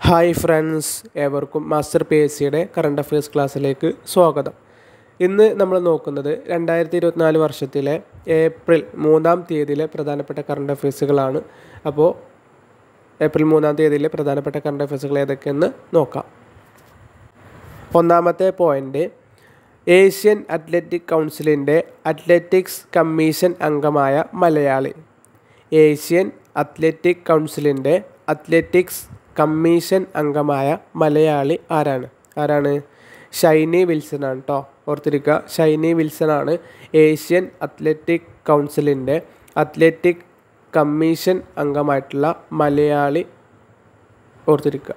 hi friends ഏവർക്കും master P S സിയുടെ current affairs ക്ലാസ്സിലേക്ക് സ്വാഗതം ഇന്ന് നമ്മൾ നോക്കുന്നത് രണ്ടായിരത്തി ഇരുപത്തിനാല് വർഷത്തിലെ ഏപ്രിൽ മൂന്നാം തീയതിയിലെ പ്രധാനപ്പെട്ട കറണ്ട് അഫയേഴ്സുകളാണ് അപ്പോൾ ഏപ്രിൽ മൂന്നാം തീയതിയിലെ പ്രധാനപ്പെട്ട കറണ്ട് അഫയേഴ്സുകൾ ഏതൊക്കെയെന്ന് നോക്കാം ഒന്നാമത്തെ പോയിൻ്റ് ഏഷ്യൻ അത്ലറ്റിക് കൗൺസിലിൻ്റെ അത്ലറ്റിക്സ് കമ്മീഷൻ അംഗമായ മലയാളി ഏഷ്യൻ അത്ലറ്റിക് കൗൺസിലിൻ്റെ അത്ലറ്റിക്സ് കമ്മീഷൻ അംഗമായ മലയാളി ആരാണ് ആരാണ് ഷൈനി വിൽസൺ ആണ് കേട്ടോ ഓർത്തിരിക്കുക ഷൈനി വിൽസൺ ആണ് ഏഷ്യൻ അത്ലറ്റിക് കൗൺസിലിൻ്റെ അത്ലറ്റിക് കമ്മീഷൻ അംഗമായിട്ടുള്ള മലയാളി ഓർത്തിരിക്കുക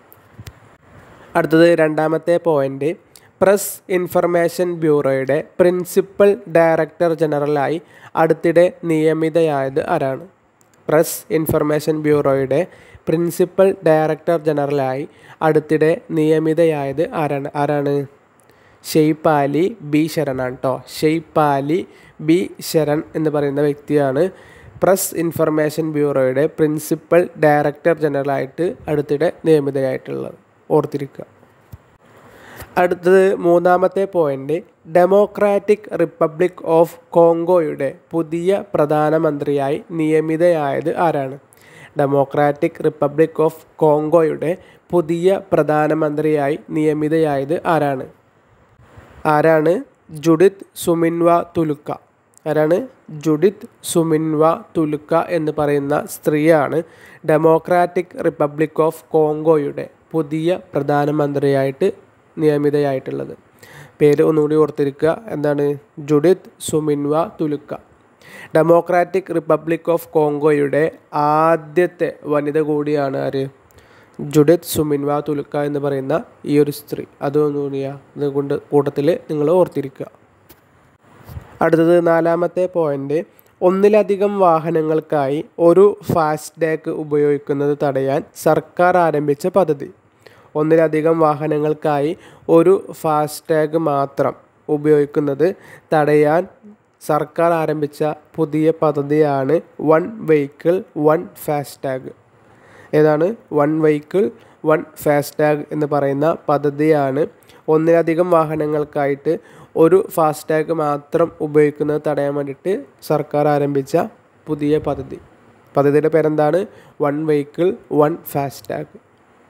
അടുത്തത് രണ്ടാമത്തെ പോയിൻ്റ് പ്രസ് ഇൻഫർമേഷൻ ബ്യൂറോയുടെ പ്രിൻസിപ്പൽ ഡയറക്ടർ ജനറലായി അടുത്തിടെ നിയമിതയായത് ആരാണ് പ്രസ് ഇൻഫർമേഷൻ ബ്യൂറോയുടെ പ്രിൻസിപ്പൽ ഡയറക്ടർ ജനറലായി അടുത്തിടെ നിയമിതയായത് ആരാണ് ആരാണ് ഷെയ്പാലി ബി ശരണാണ് കേട്ടോ ഷെയ്പാലി ബി ശരൺ എന്ന് പറയുന്ന വ്യക്തിയാണ് പ്രസ് ഇൻഫർമേഷൻ ബ്യൂറോയുടെ പ്രിൻസിപ്പൽ ഡയറക്ടർ ജനറലായിട്ട് അടുത്തിടെ നിയമിതയായിട്ടുള്ളത് ഓർത്തിരിക്കുക അടുത്തത് മൂന്നാമത്തെ പോയിന്റ് ഡെമോക്രാറ്റിക് റിപ്പബ്ലിക് ഓഫ് കോങ്കോയുടെ പുതിയ പ്രധാനമന്ത്രിയായി നിയമിതയായത് ആരാണ് ഡെമോക്രാറ്റിക് റിപ്പബ്ലിക് ഓഫ് കോങ്കോയുടെ പുതിയ പ്രധാനമന്ത്രിയായി നിയമിതയായത് ആരാണ് ആരാണ് ജുഡിത് സുമിൻവ തുലുക്ക ആരാണ് ജുഡിത് സുമിൻവ തുലുക്ക എന്ന് പറയുന്ന സ്ത്രീയാണ് ഡെമോക്രാറ്റിക് റിപ്പബ്ലിക് ഓഫ് കോങ്കോയുടെ പുതിയ പ്രധാനമന്ത്രിയായിട്ട് നിയമിതയായിട്ടുള്ളത് പേര് ഒന്നുകൂടി ഓർത്തിരിക്കുക എന്താണ് Judith Suminwa Tuluka democratic republic of കോങ്കോയുടെ ആദ്യത്തെ വനിത കൂടിയാണ് ആര് ജുഡിത് സുമിൻവ തുലുക്ക എന്ന് പറയുന്ന ഈ ഒരു സ്ത്രീ അതൊന്നുകൂടിയാ അതുകൊണ്ട് കൂട്ടത്തിൽ നിങ്ങൾ ഓർത്തിരിക്കുക അടുത്തത് നാലാമത്തെ പോയിന്റ് ഒന്നിലധികം വാഹനങ്ങൾക്കായി ഒരു ഫാസ്ടാഗ് ഉപയോഗിക്കുന്നത് തടയാൻ സർക്കാർ ആരംഭിച്ച പദ്ധതി ഒന്നിലധികം വാഹനങ്ങൾക്കായി ഒരു ഫാസ്ടാഗ് മാത്രം ഉപയോഗിക്കുന്നത് തടയാൻ സർക്കാർ ആരംഭിച്ച പുതിയ പദ്ധതിയാണ് വൺ വെഹിക്കിൾ വൺ ഫാസ്ടാഗ് ഏതാണ് വൺ വെഹിക്കിൾ വൺ ഫാസ്ടാഗ് എന്ന് പറയുന്ന പദ്ധതിയാണ് ഒന്നിലധികം വാഹനങ്ങൾക്കായിട്ട് ഒരു ഫാസ്ടാഗ് മാത്രം ഉപയോഗിക്കുന്നത് തടയാൻ വേണ്ടിയിട്ട് സർക്കാർ ആരംഭിച്ച പുതിയ പദ്ധതി പദ്ധതിയുടെ പേരെന്താണ് വൺ വെഹിക്കിൾ വൺ ഫാസ്ടാഗ്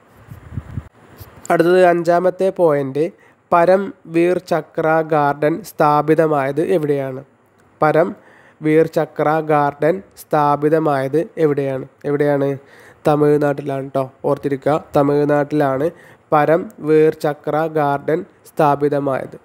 അടുത്തത് അഞ്ചാമത്തെ പോയിന്റ് പരം വീർ ചക്ര ഗാർഡൻ സ്ഥാപിതമായത് എവിടെയാണ് പരം വീർ ചക്ര ഗാർഡൻ സ്ഥാപിതമായത് എവിടെയാണ് എവിടെയാണ് തമിഴ്നാട്ടിലാണ് കേട്ടോ ഓർത്തിരിക്കുക തമിഴ്നാട്ടിലാണ് പരം വീർ ചക്ര ഗാർഡൻ സ്ഥാപിതമായത്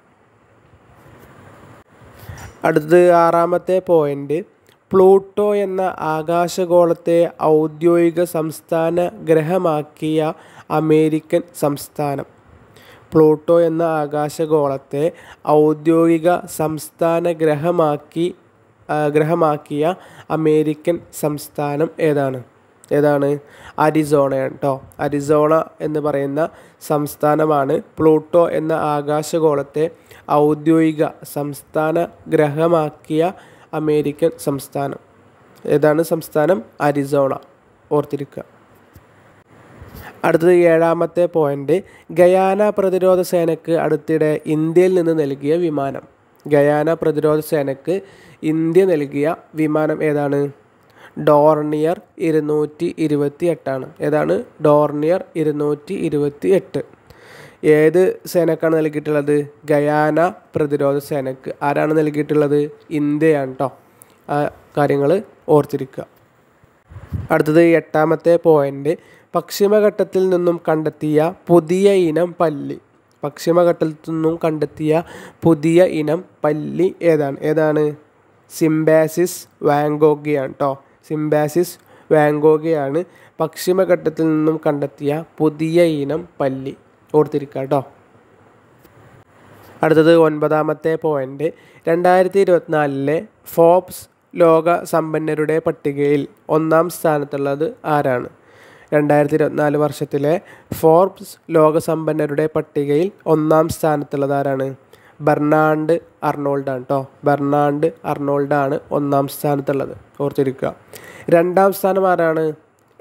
അടുത്തത് ആറാമത്തെ പോയിന്റ് പ്ലൂട്ടോ എന്ന ആകാശഗോളത്തെ ഔദ്യോഗിക സംസ്ഥാന ഗ്രഹമാക്കിയ അമേരിക്കൻ സംസ്ഥാനം പ്ലൂട്ടോ എന്ന ആകാശഗോളത്തെ ഔദ്യോഗിക സംസ്ഥാന ഗ്രഹമാക്കി ഗ്രഹമാക്കിയ അമേരിക്കൻ സംസ്ഥാനം ഏതാണ് ഏതാണ് അരിസോണയാണ് കേട്ടോ അരിസോണ എന്ന് പറയുന്ന സംസ്ഥാനമാണ് പ്ലൂട്ടോ എന്ന ആകാശഗോളത്തെ ഔദ്യോഗിക സംസ്ഥാന ഗ്രഹമാക്കിയ അമേരിക്കൻ സംസ്ഥാനം ഏതാണ് സംസ്ഥാനം അരിസോണ ഓർത്തിരിക്കുക അടുത്തത് ഏഴാമത്തെ പോയിന്റ് ഗയാന പ്രതിരോധ സേനയ്ക്ക് അടുത്തിടെ ഇന്ത്യയിൽ നിന്ന് നൽകിയ വിമാനം ഗയാന പ്രതിരോധ സേനയ്ക്ക് ഇന്ത്യ നൽകിയ വിമാനം ഏതാണ് ഡോർണിയർ ഇരുന്നൂറ്റി ഇരുപത്തി എട്ടാണ് ഏതാണ് ഡോർണിയർ ഇരുന്നൂറ്റി ഇരുപത്തി എട്ട് ഏത് സേനക്കാണ് നൽകിയിട്ടുള്ളത് ഗയാന പ്രതിരോധ സേനക്ക് ആരാണ് നൽകിയിട്ടുള്ളത് ഇന്ത്യയാണ് കേട്ടോ ആ കാര്യങ്ങൾ ഓർത്തിരിക്കുക അടുത്തത് എട്ടാമത്തെ പോയിന്റ് പശ്ചിമഘട്ടത്തിൽ നിന്നും കണ്ടെത്തിയ പുതിയ ഇനം പല്ലി പശ്ചിമഘട്ടത്തിൽ നിന്നും കണ്ടെത്തിയ പുതിയ ഇനം പല്ലി ഏതാണ് ഏതാണ് സിംബാസിസ് വാങ്കോഗിയാണ് കേട്ടോ സിംബാസിസ് വാങ്കോഗിയാണ് പശ്ചിമഘട്ടത്തിൽ നിന്നും കണ്ടെത്തിയ പുതിയ ഇനം പല്ലി ഓർത്തിരിക്കുക കേട്ടോ അടുത്തത് ഒൻപതാമത്തെ പോയിന്റ് രണ്ടായിരത്തി ഇരുപത്തിനാലിലെ ഫോബ്സ് ലോക സമ്പന്നരുടെ പട്ടികയിൽ ഒന്നാം സ്ഥാനത്തുള്ളത് ആരാണ് രണ്ടായിരത്തി ഇരുപത്തിനാല് വർഷത്തിലെ ഫോർബ്സ് ലോകസമ്പന്നരുടെ പട്ടികയിൽ ഒന്നാം സ്ഥാനത്തുള്ളത് ആരാണ് ബെർണാണ്ട് അർണോൾഡാണ് കേട്ടോ ബെർണാണ്ട് അർണോൾഡാണ് ഒന്നാം സ്ഥാനത്തുള്ളത് ഓർത്തിരിക്കുക രണ്ടാം സ്ഥാനം ആരാണ്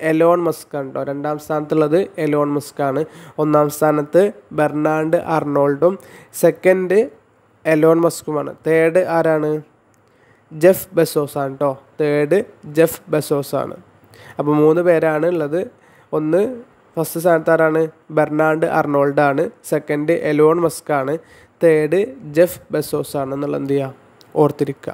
എലോൺ മസ്ക് ആണ് കേട്ടോ രണ്ടാം സ്ഥാനത്തുള്ളത് എലോൺ മസ്ക് ആണ് ഒന്നാം സ്ഥാനത്ത് ബെർണാണ്ട് അർണോൾഡും സെക്കൻഡ് എലോൺ മസ്കുമാണ് തേർഡ് ആരാണ് ജെഫ് ബെസോസ് ആണ് കേട്ടോ തേർഡ് ജെഫ് ബെസോസ് ആണ് അപ്പോൾ മൂന്ന് പേരാണ് ഉള്ളത് ഒന്ന് ഫസ്റ്റ് സ്ഥാനത്ത് ആരാണ് ബെർണാണ്ട് അർണോൾഡ് ആണ് സെക്കൻഡ് എലോൺ മസ്ക് ആണ് തേർഡ് ജെഫ് ബെസോസ് ആണ് എന്നുള്ള എന്ത് ചെയ്യുക ഓർത്തിരിക്കുക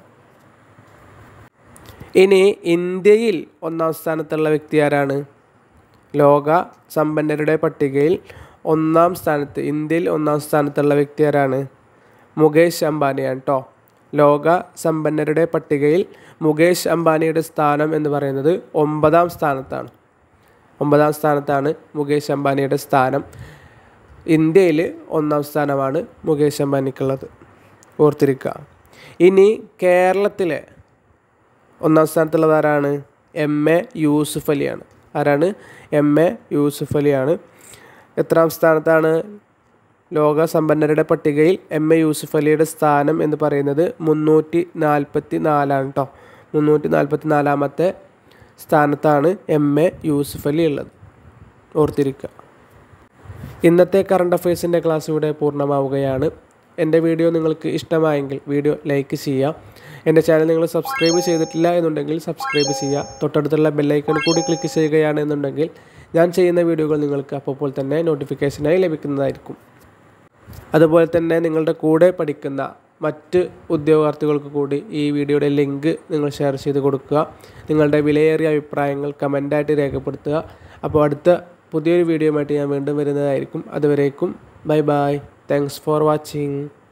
ഇനി ഇന്ത്യയിൽ ഒന്നാം സ്ഥാനത്തുള്ള വ്യക്തി ആരാണ് ലോക സമ്പന്നരുടെ പട്ടികയിൽ ഒന്നാം സ്ഥാനത്ത് ഇന്ത്യയിൽ ഒന്നാം സ്ഥാനത്തുള്ള വ്യക്തി ആരാണ് മുകേഷ് അംബാനിയാണ് കേട്ടോ ലോക സമ്പന്നരുടെ പട്ടികയിൽ മുകേഷ് അംബാനിയുടെ സ്ഥാനം എന്ന് പറയുന്നത് ഒമ്പതാം സ്ഥാനത്താണ് ഒമ്പതാം സ്ഥാനത്താണ് മുകേഷ് അംബാനിയുടെ സ്ഥാനം ഇന്ത്യയിൽ ഒന്നാം സ്ഥാനമാണ് മുകേഷ് അംബാനിക്കുള്ളത് ഓർത്തിരിക്കുക ഇനി കേരളത്തിലെ ഒന്നാം സ്ഥാനത്തുള്ളത് ആരാണ് എം എ യൂസുഫ് അലിയാണ് ആരാണ് എം എ യൂസുഫ് അലിയാണ് എത്രാം സ്ഥാനത്താണ് ലോക സമ്പന്നരുടെ പട്ടികയിൽ എം എ യൂസുഫ് അലിയുടെ സ്ഥാനം എന്ന് പറയുന്നത് മുന്നൂറ്റി നാൽപ്പത്തി നാലാണ് കേട്ടോ മുന്നൂറ്റി നാൽപ്പത്തി നാലാമത്തെ സ്ഥാനത്താണ് എം എ യൂസുഫ് അലി ഉള്ളത് ഓർത്തിരിക്കുക ഇന്നത്തെ കറണ്ട് അഫയേഴ്സിൻ്റെ ക്ലാസ് ഇവിടെ പൂർണ്ണമാവുകയാണ് എൻ്റെ വീഡിയോ നിങ്ങൾക്ക് ഇഷ്ടമായെങ്കിൽ വീഡിയോ ലൈക്ക് ചെയ്യുക എൻ്റെ ചാനൽ നിങ്ങൾ സബ്സ്ക്രൈബ് ചെയ്തിട്ടില്ല എന്നുണ്ടെങ്കിൽ സബ്സ്ക്രൈബ് ചെയ്യുക തൊട്ടടുത്തുള്ള ബെല്ലൈക്കൺ കൂടി ക്ലിക്ക് ചെയ്യുകയാണ് എന്നുണ്ടെങ്കിൽ ഞാൻ ചെയ്യുന്ന വീഡിയോകൾ നിങ്ങൾക്ക് അപ്പോൾ തന്നെ നോട്ടിഫിക്കേഷനായി ലഭിക്കുന്നതായിരിക്കും അതുപോലെ തന്നെ നിങ്ങളുടെ കൂടെ പഠിക്കുന്ന മറ്റ് ഉദ്യോഗാർത്ഥികൾക്ക് കൂടി ഈ വീഡിയോയുടെ ലിങ്ക് നിങ്ങൾ ഷെയർ ചെയ്ത് കൊടുക്കുക നിങ്ങളുടെ വിലയേറിയ അഭിപ്രായങ്ങൾ കമൻ്റായിട്ട് രേഖപ്പെടുത്തുക അപ്പോൾ അടുത്ത പുതിയൊരു വീഡിയോയുമായിട്ട് ഞാൻ വീണ്ടും വരുന്നതായിരിക്കും അതുവരേക്കും bye bye thanks for watching